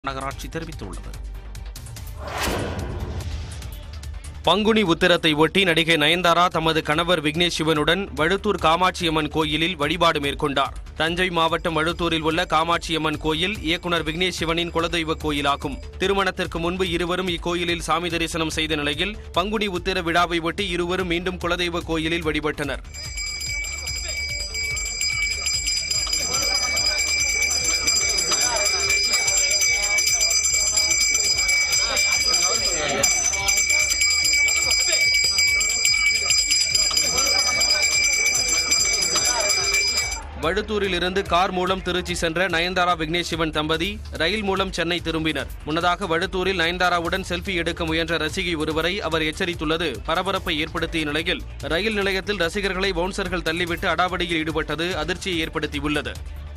நகராட்சி தெரிவித்துள்ளது பங்குனி உத்திரத்தை ஒட்டி நடிகை நயன்தாரா தமது கணவர் விக்னேஷ் சிவனுடன் வழுத்தூர் காமாட்சியம்மன் கோயிலில் வழிபாடு மேற்கொண்டார் தஞ்சை மாவட்டம் வழுத்தூரில் உள்ள காமாட்சியம்மன் கோயில் இயக்குனர் விக்னேஷ் சிவனின் குலதெய்வ கோயிலாகும் திருமணத்திற்கு முன்பு இருவரும் இக்கோயிலில் சாமி தரிசனம் செய்த நிலையில் பங்குனி உத்திர விழாவை ஒட்டி இருவரும் மீண்டும் குலதெய்வ கோயிலில் வழிபட்டனர் வழுத்தூரில் இருந்து கார் மூலம் திருச்சி சென்ற நயன்தாரா விக்னேஷ் சிவன் தம்பதி ரயில் மூலம் சென்னை திரும்பினர் முன்னதாக வழுத்தூரில் நயன்தாராவுடன் செல்ஃபி எடுக்க முயன்ற ரசிகை ஒருவரை அவர் எச்சரித்துள்ளது பரபரப்பை ஏற்படுத்திய நிலையில் ரயில் நிலையத்தில் ரசிகர்களை பவுன்சர்கள் தள்ளிவிட்டு அடாவடியில் ஈடுபட்டது அதிர்ச்சியை ஏற்படுத்தியுள்ளது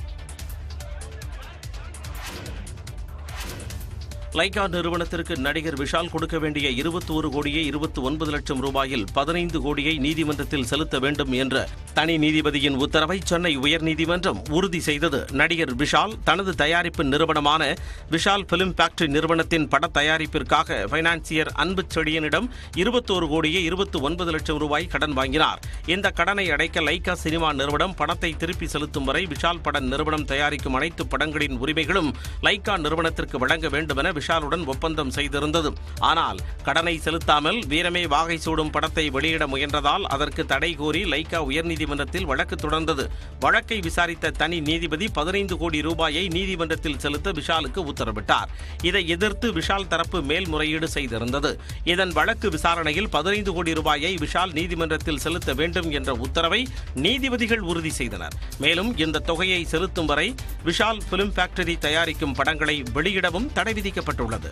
லைகா நிறுவனத்திற்கு நடிகர் விஷால் கொடுக்க வேண்டிய இருபத்தோரு கோடியே இருபத்தி ஒன்பது லட்சம் ரூபாயில் பதினைந்து கோடியை நீதிமன்றத்தில் செலுத்த வேண்டும் என்ற தனி நீதிபதியின் உத்தரவை சென்னை உயர்நீதிமன்றம் உறுதி செய்தது நடிகர் விஷால் தனது தயாரிப்பு நிறுவனமான விஷால் பிலிம் ஃபேக்டரி நிறுவனத்தின் பட தயாரிப்பிற்காக பைனான்சியர் அன்பு செழியனிடம் இருபத்தோரு கோடியே இருபத்தி ஒன்பது லட்சம் ரூபாய் கடன் வாங்கினார் இந்த கடனை அடைக்க லைகா சினிமா நிறுவனம் பணத்தை திருப்பி செலுத்தும் வரை விஷால் பட நிறுவனம் தயாரிக்கும் அனைத்து படங்களின் உரிமைகளும் லைகா நிறுவனத்திற்கு வழங்க வேண்டும் என விஷாலுடன் ஒப்பந்தம் செய்திருந்தது ஆனால் கடனை செலுத்தாமல் வீரமே வாகை சூடும் படத்தை வெளியிட முயன்றதால் அதற்கு தடை கோரி லைகா உயர்நீதிமன்றத்தில் வழக்கு தொடர்ந்தது வழக்கை விசாரித்த தனி நீதிபதி பதினைந்து கோடி ரூபாயை நீதிமன்றத்தில் செலுத்த விஷாலுக்கு உத்தரவிட்டார் இதை எதிர்த்து விஷால் தரப்பு மேல்முறையீடு செய்திருந்தது இதன் வழக்கு விசாரணையில் பதினைந்து கோடி ரூபாயை விஷால் நீதிமன்றத்தில் செலுத்த வேண்டும் என்ற உத்தரவை நீதிபதிகள் உறுதி செய்தனர் மேலும் இந்த தொகையை செலுத்தும் வரை விஷால் பிலிம் ஃபேக்டரி தயாரிக்கும் படங்களை வெளியிடவும் தடை விதிக்கப்பட்டுள்ளது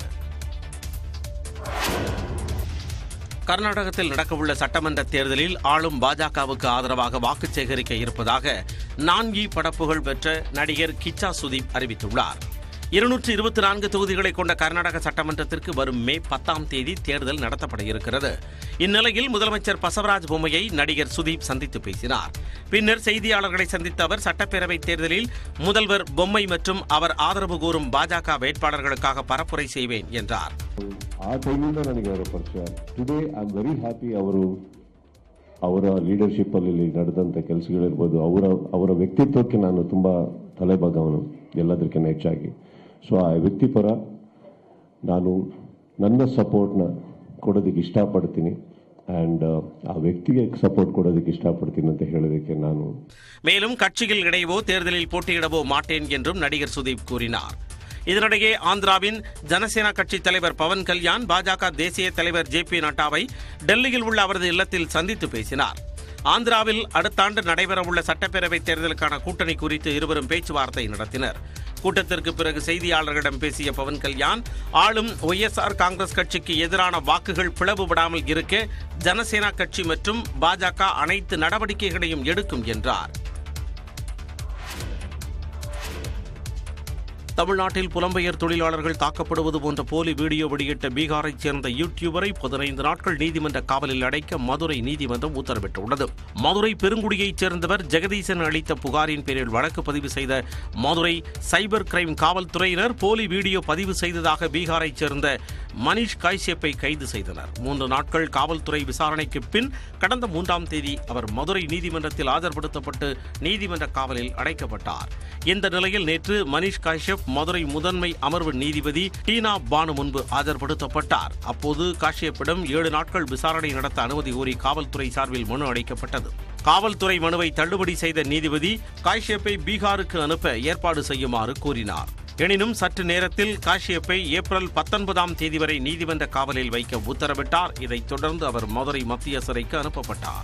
கர்நாடகத்தில் நடக்கவுள்ள சட்டமன்ற தேர்தலில் ஆளும் பாஜகவுக்கு ஆதரவாக வாக்கு சேகரிக்க இருப்பதாக நான்கி படப்புகள் பெற்ற நடிகர் கிச்சா சுதீப் அறிவித்துள்ளார் இருநூற்று இருபத்தி நான்கு தொகுதிகளை கொண்ட கர்நாடக சட்டமன்றத்திற்கு வரும் மே பத்தாம் தேதி தேர்தல் நடத்தப்பட இருக்கிறது இந்நிலையில் முதலமைச்சர் பசவராஜ் பொம்மையை நடிகர் சுதீப் சந்தித்து பேசினார் பின்னர் செய்தியாளர்களை சந்தித்த அவர் சட்டப்பேரவைத் தேர்தலில் முதல்வர் பொம்மை மற்றும் அவர் ஆதரவு கூறும் பாஜக வேட்பாளர்களுக்காக பரப்புரை செய்வேன் என்றார் ಆ ಟೈಮಿಂದ ನನಗೆ ಅವರ ಪರಿಚಯ today I am very happy ಅವರು ಅವರ ಲೀಡರ್ಶಿಪ್ ಅಲ್ಲಿ ಇಲ್ಲಿ ನಡೆದಂಥ ಕೆಲಸಗಳಿರ್ಬೋದು ಅವರ ಅವರ ವ್ಯಕ್ತಿತ್ವಕ್ಕೆ ನಾನು ತುಂಬ ತಲೆಬಾಗವನು ಎಲ್ಲದಕ್ಕಿಂತ ಹೆಚ್ಚಾಗಿ ಸೊ ಆ ವ್ಯಕ್ತಿಪರ ನಾನು ನನ್ನ ಸಪೋರ್ಟ್ನ ಕೊಡೋದಕ್ಕೆ ಇಷ್ಟಪಡ್ತೀನಿ ಆ್ಯಂಡ್ ಆ ವ್ಯಕ್ತಿಗೆ ಸಪೋರ್ಟ್ ಕೊಡೋದಕ್ಕೆ ಇಷ್ಟಪಡ್ತೀನಿ ಅಂತ ಹೇಳೋದಕ್ಕೆ ನಾನು மேலும் கட்சியில் இடையவோ தேர்தலில் போட்டியிடவோ மாட்டேன் என்றும் நடிகர் சுதீப் கூறினார் இதனிடையே ஆந்திராவின் ஜனசேனா கட்சி தலைவர் பவன் கல்யாண் பாஜக தேசிய தலைவர் ஜே பி நட்டாவை டெல்லியில் உள்ள அவரது இல்லத்தில் சந்தித்து பேசினார் ஆந்திராவில் அடுத்த ஆண்டு நடைபெறவுள்ள சட்டப்பேரவைத் தேர்தலுக்கான கூட்டணி குறித்து இருவரும் பேச்சுவார்த்தை நடத்தினர் கூட்டத்திற்கு பிறகு செய்தியாளர்களிடம் பேசிய பவன் கல்யாண் ஆளும் ஒய்எஸ்ஆர் காங்கிரஸ் கட்சிக்கு எதிரான வாக்குகள் பிளவுபடாமல் இருக்க ஜனசேனா கட்சி மற்றும் பாஜக அனைத்து நடவடிக்கைகளையும் எடுக்கும் என்றார் தமிழ்நாட்டில் புலம்பெயர் தொழிலாளர்கள் தாக்கப்படுவது போன்ற போலி வீடியோ வெளியிட்ட பீகாரைச் சேர்ந்த யூடியூபரை பதினைந்து நாட்கள் நீதிமன்ற காவலில் அடைக்க மதுரை நீதிமன்றம் உத்தரவிட்டுள்ளது மதுரை பெருங்குடியைச் சேர்ந்தவர் ஜெகதீசன் அளித்த புகாரின் பேரில் வழக்கு பதிவு செய்த மதுரை சைபர் கிரைம் காவல்துறையினர் போலி வீடியோ பதிவு செய்ததாக பீகாரைச் சேர்ந்த மணிஷ் காய்சேப்பை கைது செய்தனர் மூன்று நாட்கள் காவல்துறை விசாரணைக்கு பின் கடந்த மூன்றாம் தேதி அவர் மதுரை நீதிமன்றத்தில் ஆஜர்படுத்தப்பட்டு நீதிமன்ற காவலில் அடைக்கப்பட்டார் இந்த நிலையில் நேற்று மணிஷ் காஷ்யப் மதுரை முதன்மை அமர்வு நீதிபதி டீனா பானு முன்பு ஆஜர்படுத்தப்பட்டார் அப்போது காஷ்யப்பிடம் ஏழு நாட்கள் விசாரணை நடத்த அனுமதி கோரி காவல்துறை சார்பில் மனு அளிக்கப்பட்டது காவல்துறை மனுவை தள்ளுபடி செய்த நீதிபதி காஷ்யப்பை பீகாருக்கு அனுப்ப ஏற்பாடு செய்யுமாறு கூறினார் எனினும் சற்று நேரத்தில் காஷ்யப்பை ஏப்ரல் பத்தொன்பதாம் தேதி வரை நீதிமன்ற காவலில் வைக்க உத்தரவிட்டார் இதைத் தொடர்ந்து அவர் மதுரை மத்திய சிறைக்கு அனுப்பப்பட்டார்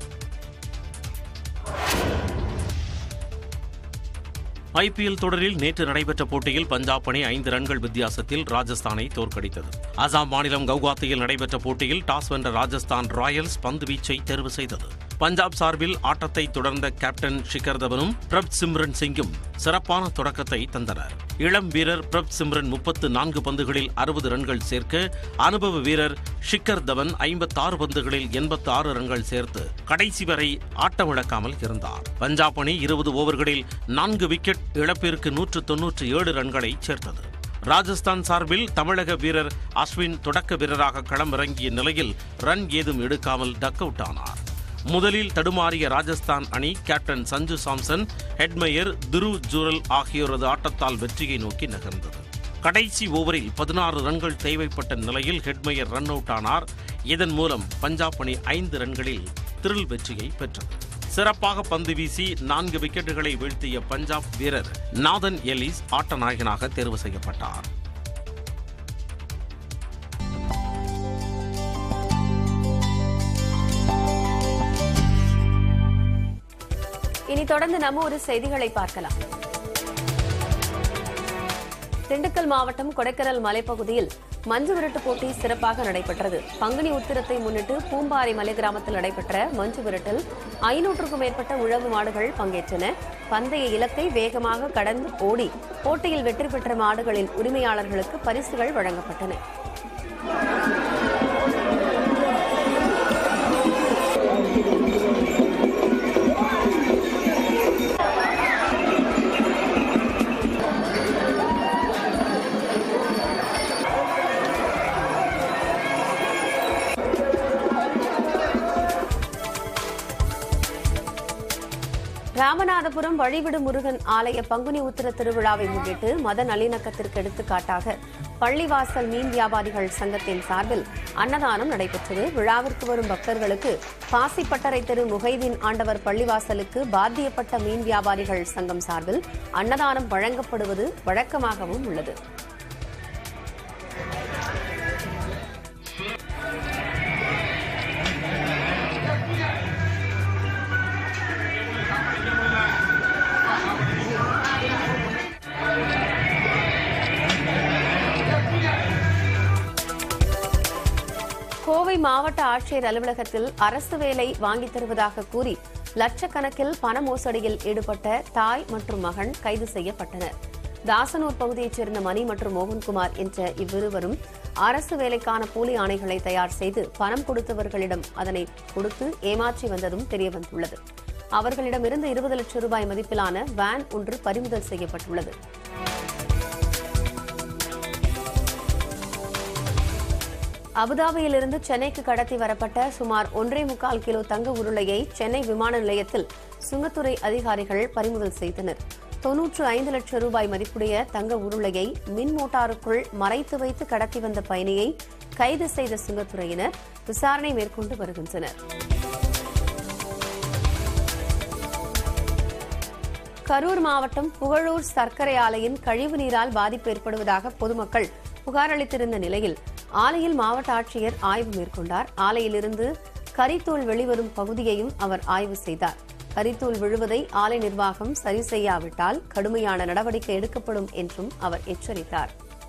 ஐபிஎல் தொடரில் நேற்று நடைபெற்ற போட்டியில் பஞ்சாப் அணி ஐந்து ரன்கள் வித்தியாசத்தில் ராஜஸ்தானை தோற்கடித்தது அசாம் மாநிலம் கவுகாத்தியில் நடைபெற்ற போட்டியில் டாஸ் வென்ற ராஜஸ்தான் ராயல்ஸ் பந்து வீச்சை தேர்வு செய்தது பஞ்சாப் சார்பில் ஆட்டத்தை தொடர்ந்த கேப்டன் ஷிகர் தவனும் பிரப் சிம்ரன் சிங்கும் சிறப்பான தொடக்கத்தை தந்தனர் இளம் வீரர் பிரப் சிம்ரன் முப்பத்து நான்கு பந்துகளில் அறுபது ரன்கள் சேர்க்க அனுபவ வீரர் ஷிக்கர் தவன் ஐம்பத்தாறு பந்துகளில் எண்பத்தி ஆறு ரன்கள் சேர்த்து கடைசி வரை ஆட்டமிழக்காமல் இருந்தார் பஞ்சாப் அணி இருபது ஓவர்களில் நான்கு விக்கெட் இழப்பிற்கு நூற்று தொன்னூற்று ஏழு ரன்களை சேர்த்தது ராஜஸ்தான் சார்பில் தமிழக வீரர் அஸ்வின் தொடக்க வீரராக களமிறங்கிய நிலையில் ரன் ஏதும் எடுக்காமல் டக் அவுட் ஆனார் முதலில் தடுமாறிய ராஜஸ்தான் அணி கேப்டன் சஞ்சு சாம்சன் ஹெட்மயர் துரு ஜூரல் ஆகியோரது ஆட்டத்தால் வெற்றியை நோக்கி நகர்ந்தது கடைசி ஓவரில் பதினாறு ரன்கள் தேவைப்பட்ட நிலையில் ஹெட்மயர் ரன் அவுட் ஆனார் இதன் மூலம் பஞ்சாப் அணி ஐந்து ரன்களில் திரில் வெற்றியை பெற்றது சிறப்பாக பந்து வீசி நான்கு விக்கெட்டுகளை வீழ்த்திய பஞ்சாப் வீரர் நாதன் எலிஸ் ஆட்ட நாயகனாக தேர்வு செய்யப்பட்டார் இனி தொடர்ந்து நம்ம ஒரு செய்திகளை பார்க்கலாம் திண்டுக்கல் மாவட்டம் கொடைக்கானல் மலைப்பகுதியில் மஞ்சு விரட்டு போட்டி சிறப்பாக நடைபெற்றது பங்குனி உத்திரத்தை முன்னிட்டு பூம்பாறை மலை கிராமத்தில் நடைபெற்ற மஞ்சு விரட்டில் ஐநூற்றுக்கும் மேற்பட்ட உழவு மாடுகள் பங்கேற்றன பந்தய இலக்கை வேகமாக கடந்து ஓடி போட்டியில் வெற்றி பெற்ற மாடுகளின் உரிமையாளர்களுக்கு பரிசுகள் வழங்கப்பட்டன ராமநாதபுரம் வழிவிடு முருகன் ஆலய பங்குனி உத்திர திருவிழாவை முன்னிட்டு மத நல்லிணக்கத்திற்கு எடுத்துக்காட்டாக பள்ளிவாசல் மீன் வியாபாரிகள் சங்கத்தின் சார்பில் அன்னதானம் நடைபெற்றது விழாவிற்கு வரும் பக்தர்களுக்கு பாசிப்பட்டறை தெரு முகைதீன் ஆண்டவர் பள்ளிவாசலுக்கு பாத்தியப்பட்ட மீன் வியாபாரிகள் சங்கம் சார்பில் அன்னதானம் வழங்கப்படுவது வழக்கமாகவும் உள்ளது கோவை மாவட்ட ஆட்சியர் அலுவலகத்தில் அரசு வேலை வாங்கித் தருவதாக கூறி லட்சக்கணக்கில் பண மோசடியில் ஈடுபட்ட தாய் மற்றும் மகன் கைது செய்யப்பட்டனர் தாசனூர் பகுதியைச் சேர்ந்த மணி மற்றும் மோகன்குமார் என்ற இவ்விருவரும் அரசு வேலைக்கான போலி ஆணைகளை தயார் செய்து பணம் கொடுத்தவர்களிடம் அதனை கொடுத்து ஏமாற்றி வந்ததும் தெரியவந்துள்ளது அவர்களிடமிருந்து இருபது லட்சம் ரூபாய் மதிப்பிலான வேன் ஒன்று பறிமுதல் செய்யப்பட்டுள்ளது அபுதாபியிலிருந்து சென்னைக்கு கடத்தி வரப்பட்ட சுமார் ஒன்றே முக்கால் கிலோ தங்க உருளையை சென்னை விமான நிலையத்தில் சுங்கத்துறை அதிகாரிகள் பறிமுதல் செய்தனர் தொன்னூற்று ஐந்து லட்சம் ரூபாய் மதிப்புடைய தங்க உருளையை மின் மோட்டாருக்குள் மறைத்து வைத்து கடத்தி வந்த பயணியை கைது செய்த சுங்கத்துறையினர் விசாரணை மேற்கொண்டு வருகின்றனர் கரூர் மாவட்டம் புகழூர் சர்க்கரை ஆலையின் கழிவு நீரால் பாதிப்பு ஏற்படுவதாக பொதுமக்கள் புகார் அளித்திருந்த நிலையில் ஆலையில் மாவட்ட ஆட்சியர் ஆய்வு மேற்கொண்டார் ஆலையிலிருந்து கரித்தூள் வெளிவரும் பகுதியையும் அவர் ஆய்வு செய்தார் கரித்தூள் விழுவதை ஆலை நிர்வாகம் சரி செய்யாவிட்டால் கடுமையான நடவடிக்கை எடுக்கப்படும் என்றும் அவர் எச்சரித்தார்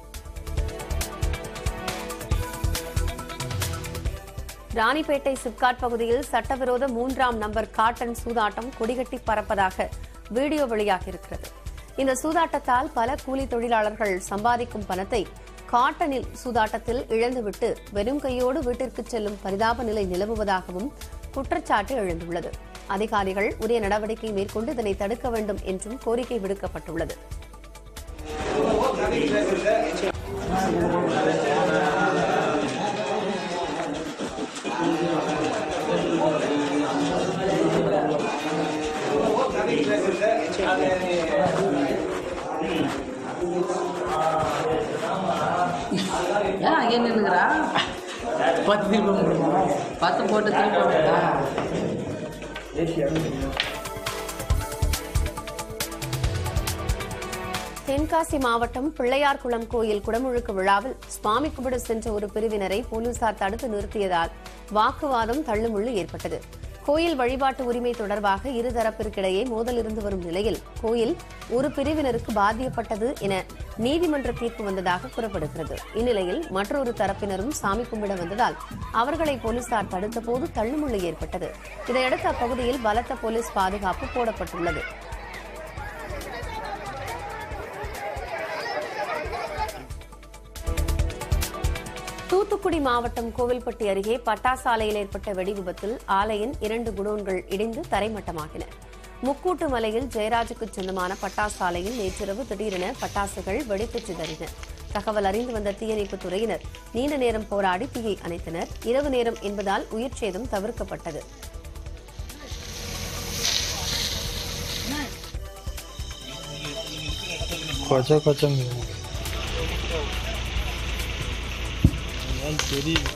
ராணிப்பேட்டை சிப்காட் பகுதியில் சட்டவிரோத மூன்றாம் நம்பர் காட்டன் சூதாட்டம் கொடிகட்டி பறப்பதாக வீடியோ வெளியாகியிருக்கிறது இந்த சூதாட்டத்தால் பல கூலி தொழிலாளர்கள் சம்பாதிக்கும் பணத்தை காட்டனில் சூதாட்டத்தில் இழந்துவிட்டு வெறும் கையோடு வீட்டிற்கு செல்லும் பரிதாப நிலை நிலவுவதாகவும் குற்றச்சாட்டு எழுந்துள்ளது அதிகாரிகள் உரிய நடவடிக்கை மேற்கொண்டு இதனை தடுக்க வேண்டும் என்றும் கோரிக்கை விடுக்கப்பட்டுள்ளது ஏன் அங்கே நின்றுக்கிறா பத்து திரும்ப பத்து போட்டு திரும்ப போட்டுடா தென்காசி மாவட்டம் பிள்ளையார்குளம் கோயில் குடமுழுக்கு விழாவில் சுவாமி கும்பிட சென்ற ஒரு பிரிவினரை போலீசார் தடுத்து நிறுத்தியதால் வாக்குவாதம் தள்ளுமுள்ளு ஏற்பட்டது கோயில் வழிபாட்டு உரிமை தொடர்பாக இருதரப்பிற்கிடையே மோதல் இருந்து வரும் நிலையில் கோயில் ஒரு பிரிவினருக்கு பாதியப்பட்டது என நீதிமன்ற தீர்ப்பு வந்ததாக கூறப்படுகிறது இந்நிலையில் மற்றொரு தரப்பினரும் சாமி கும்பிட வந்ததால் அவர்களை போலீசார் தடுத்தபோது தள்ளுமுள்ளு ஏற்பட்டது இதையடுத்து அப்பகுதியில் பலத்த போலீஸ் பாதுகாப்பு போடப்பட்டுள்ளது தூத்துக்குடி மாவட்டம் கோவில்பட்டி அருகே பட்டாசு ஆலையில் ஏற்பட்ட வெடி விபத்தில் ஆலையின் இரண்டு குடோன்கள் இடிந்து தரைமட்டமாகின முக்கூட்டு மலையில் ஜெயராஜுக்கு சொந்தமான பட்டாசு ஆலையில் நேற்றிரவு திடீரென பட்டாசுகள் வெடித்து சிதறின தகவல் அறிந்து வந்த தீயணைப்புத் துறையினர் நீண்ட நேரம் போராடி தீயை அணைத்தனர் இரவு நேரம் என்பதால் உயிர் சேதம் தவிர்க்கப்பட்டது கொச்ச கொச்சம் தெரியும்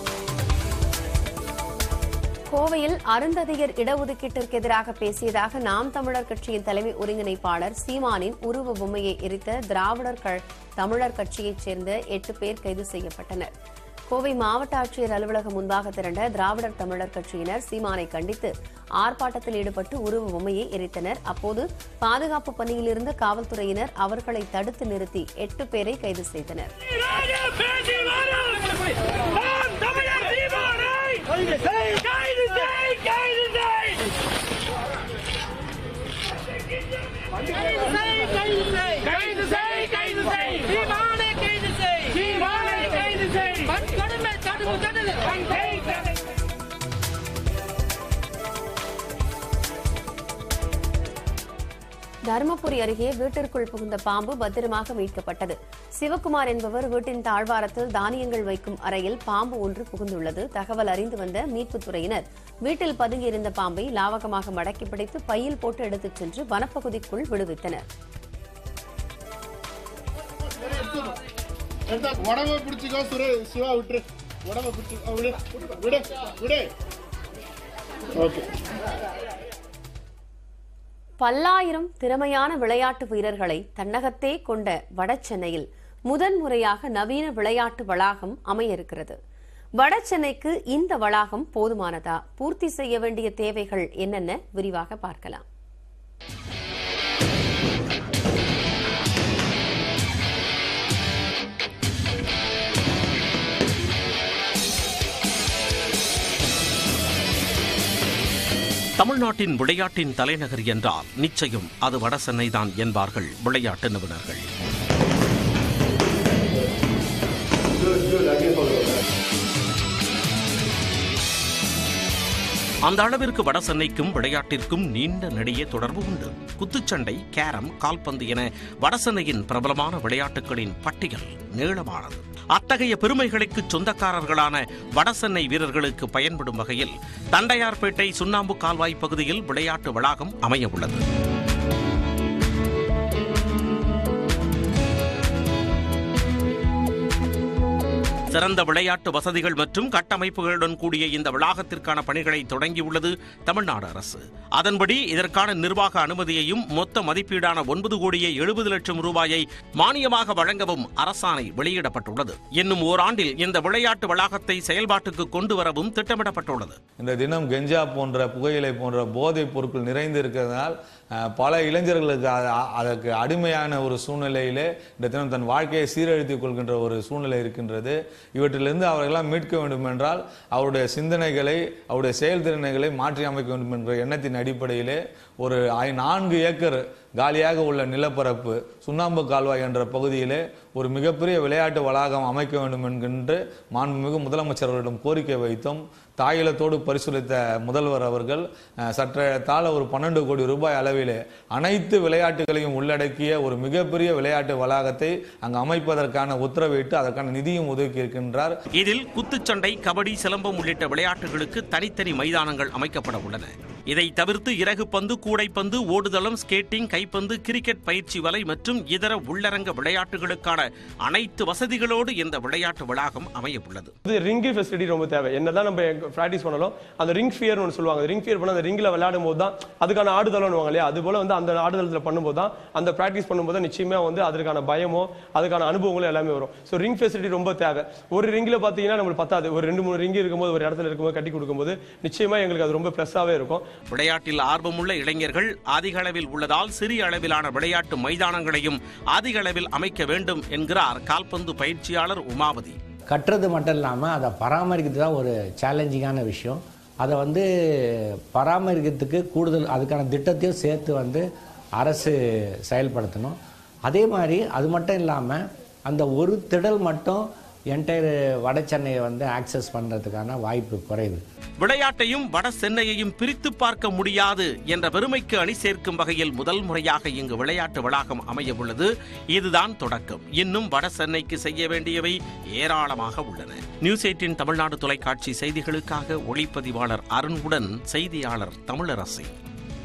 கோவையில் அருந்ததியர் இடஒதுக்கீட்டிற்கு எதிராக பேசியதாக நாம் தமிழர் கட்சியின் தலைமை ஒருங்கிணைப்பாளர் சீமானின் உருவ பொம்மையை எரித்த திராவிடர் க- தமிழர் கட்சியைச் சேர்ந்த எட்டு பேர் கைது செய்யப்பட்டனர் கோவை மாவட்ட ஆட்சியர் அலுவலகம் முன்பாக திரண்ட திராவிடர் தமிழர் கட்சியினர் சீமானை கண்டித்து ஆர்ப்பாட்டத்தில் ஈடுபட்டு உருவ பொம்மையை எரித்தனர் அப்போது பாதுகாப்பு பணியில் இருந்த காவல்துறையினர் அவர்களை தடுத்து நிறுத்தி எட்டு பேரை கைது செய்தனர் கைது செய் கைது செய் சீமானை கைது செய் சீமானை கைது செய் வன்கொடுமை தடுப்பு தடுப்பு தருமபுரி அருகே வீட்டிற்குள் புகுந்த பாம்பு பத்திரமாக மீட்கப்பட்டது சிவக்குமார் என்பவர் வீட்டின் தாழ்வாரத்தில் தானியங்கள் வைக்கும் அறையில் பாம்பு ஒன்று புகுந்துள்ளது தகவல் அறிந்து வந்த மீட்புத் துறையினர் வீட்டில் பதுங்கியிருந்த பாம்பை லாவகமாக மடக்கி பிடித்து பையில் போட்டு எடுத்துச் சென்று வனப்பகுதிக்குள் விடுவித்தனர் எடுத்தா உடம்ப பிடிச்சிக்கோ சுரே சிவா விட்டுரு உடம்ப பிடிச்சிக்கோ விடு விடு விடு ஓகே பல்லாயிரம் திறமையான விளையாட்டு வீரர்களை தன்னகத்தே கொண்ட வடசென்னையில் முதன்முறையாக நவீன விளையாட்டு வளாகம் அமைய இருக்கிறது வடசென்னைக்கு இந்த வளாகம் போதுமானதா பூர்த்தி செய்ய வேண்டிய தேவைகள் என்னென்ன விரிவாக பார்க்கலாம் தமிழ்நாட்டின் விளையாட்டின் தலைநகர் என்றால் நிச்சயம் அது வடசென்னைதான் என்பார்கள் விளையாட்டு நிபுணர்கள் அந்த அளவிற்கு வடசென்னைக்கும் விளையாட்டிற்கும் நீண்ட நெடிய தொடர்பு உண்டு குத்துச்சண்டை கேரம் கால்பந்து என வடசென்னையின் பிரபலமான விளையாட்டுகளின் பட்டியல் நீளமானது அத்தகைய பெருமைகளுக்கு சொந்தக்காரர்களான வடசென்னை வீரர்களுக்கு பயன்படும் வகையில் தண்டையார்பேட்டை சுண்ணாம்பு கால்வாய் பகுதியில் விளையாட்டு வளாகம் அமைய உள்ளது சிறந்த விளையாட்டு வசதிகள் மற்றும் கட்டமைப்புகளுடன் கூடிய இந்த வளாகத்திற்கான பணிகளை தொடங்கியுள்ளது தமிழ்நாடு அரசு அதன்படி இதற்கான நிர்வாக அனுமதியையும் மொத்த மதிப்பீடான ஒன்பது கோடியே எழுபது லட்சம் ரூபாயை மானியமாக வழங்கவும் அரசாணை வெளியிடப்பட்டுள்ளது இன்னும் ஓராண்டில் இந்த விளையாட்டு வளாகத்தை செயல்பாட்டுக்கு கொண்டு வரவும் திட்டமிடப்பட்டுள்ளது இந்த தினம் கெஞ்சா போன்ற புகையிலை போன்ற போதைப் பொருட்கள் நிறைந்து இருக்கிறதால் அஹ், பல இளைஞர்களுக்கு அ- அ- அதற்கு அடிமையான ஒரு சூழ்நிலையிலே இந்த தினம் தன் வாழ்க்கையை சீரழித்துக் கொள்கின்ற ஒரு சூழ்நிலை இருக்கின்றது இவற்றிலிருந்து அவர்களெல்லாம் மீட்க வேண்டும் என்றால் அவருடைய சிந்தனைகளை அவருடைய செயல்திறனைகளை மாற்றி அமைக்க வேண்டும் என்ற எண்ணத்தின் அடிப்படையிலே ஒரு ஐ- நான்கு ஏக்கர் காலியாக உள்ள நிலப்பரப்பு சுண்ணாம்பு கால்வாய் என்ற பகுதியிலே ஒரு மிகப்பெரிய விளையாட்டு வளாகம் அமைக்க வேண்டும் என்கின்ற மாண்புமிகு முதலமைச்சர் அவர்களிடம் கோரிக்கை வைத்தோம் தாயிலத்தோடு பரிசீலித்த முதல்வர் அவர்கள் அஹ், சற்றேறத்தாழ ஒரு பன்னெண்டு கோடி ரூபாய் அளவிலே அனைத்து விளையாட்டுகளையும் உள்ளடக்கிய ஒரு மிகப்பெரிய விளையாட்டு வளாகத்தை அங்கு அமைப்பதற்கான உத்தரவிட்டு அதற்கான நிதியும் ஒதுக்கி இருக்கின்றார் இதில் குத்துச்சண்டை கபடி சிலம்பம் உள்ளிட்ட விளையாட்டுகளுக்கு தனித்தனி மைதானங்கள் அமைக்கப்பட உள்ளன இதை தவிர்த்து இறகுப்பந்து கூடைப்பந்து ஓடுதளம் ஸ்கேட்டிங் கைப்பந்து கிரிக்கெட் பயிற்சி வலை மற்றும் இதர உள்ளரங்க விளையாட்டுகளுக்கான அனைத்து வசதிகளோடு இந்த விளையாட்டு வளாகம் அமைய உள்ளது இது ரிங்கு ஃபெசிலிட்டி ரொம்ப தேவை என்னதான் நம்ம ப்ராக்டிஸ் பண்ணாலும் அந்த ரிங் ஃபியர் ஒன்று சொல்லுவாங்க ரிங் ஃபியர் பண்ண அந்த ரிங்கில் விளையாடும் போது தான் அதுக்கான ஆடுதலம்னு இல்லையா அது போல வந்து அந்த ஆடுதளத்தில் பண்ணும்போது தான் அந்த ப்ராக்டிஸ் பண்ணும்போது தான் நிச்சயமா வந்து அதற்கான பயமோ அதுக்கான அனுபவங்களும் எல்லாமே வரும் ஸோ ரிங் ஃபெசிலிட்டி ரொம்ப தேவை ஒரு ரிங்கில் பார்த்தீங்கன்னா நம்மளுக்கு பத்தாது ஒரு ரெண்டு மூணு ரிங் இருக்கும்போது ஒரு இடத்துல இருக்கும்போது கட்டி கொடுக்கும்போது நிச்சயமா எங்களுக்கு அது ரொம்ப ப்ளஸ்ஸாகவே இருக்கும் விளையாட்டில் ஆர்வமுள்ள இளைஞர்கள் அதிக அளவில் உள்ளதால் சிறிய அளவிலான விளையாட்டு மைதானங்களையும் அதிக அளவில் அமைக்க வேண்டும் என்கிறார் கால்பந்து பயிற்சியாளர் உமாவதி கட்டுறது மட்டும் இல்லாமல் அதை பராமரிக்கிறது தான் ஒரு சேலஞ்சிங்கான விஷயம் அதை வந்து பராமரிக்கிறதுக்கு கூடுதல் அதுக்கான திட்டத்தையும் சேர்த்து வந்து அரசு செயல்படுத்தணும் அதே மாதிரி அது மட்டும் இல்லாமல் அந்த ஒரு திடல் மட்டும் என்டையர் வட சென்னையை வந்து ஆக்சஸ் பண்ணுறதுக்கான வாய்ப்பு குறைவு விளையாட்டையும் வட சென்னையையும் பிரித்து பார்க்க முடியாது என்ற பெருமைக்கு அணி சேர்க்கும் வகையில் முதல் முறையாக இங்கு விளையாட்டு வளாகம் அமைய உள்ளது இதுதான் தொடக்கம் இன்னும் வட சென்னைக்கு செய்ய வேண்டியவை ஏராளமாக உள்ளன நியூஸ் எயிட்டின் தமிழ்நாடு தொலைக்காட்சி செய்திகளுக்காக ஒளிப்பதிவாளர் அருணுடன் செய்தியாளர் தமிழரசி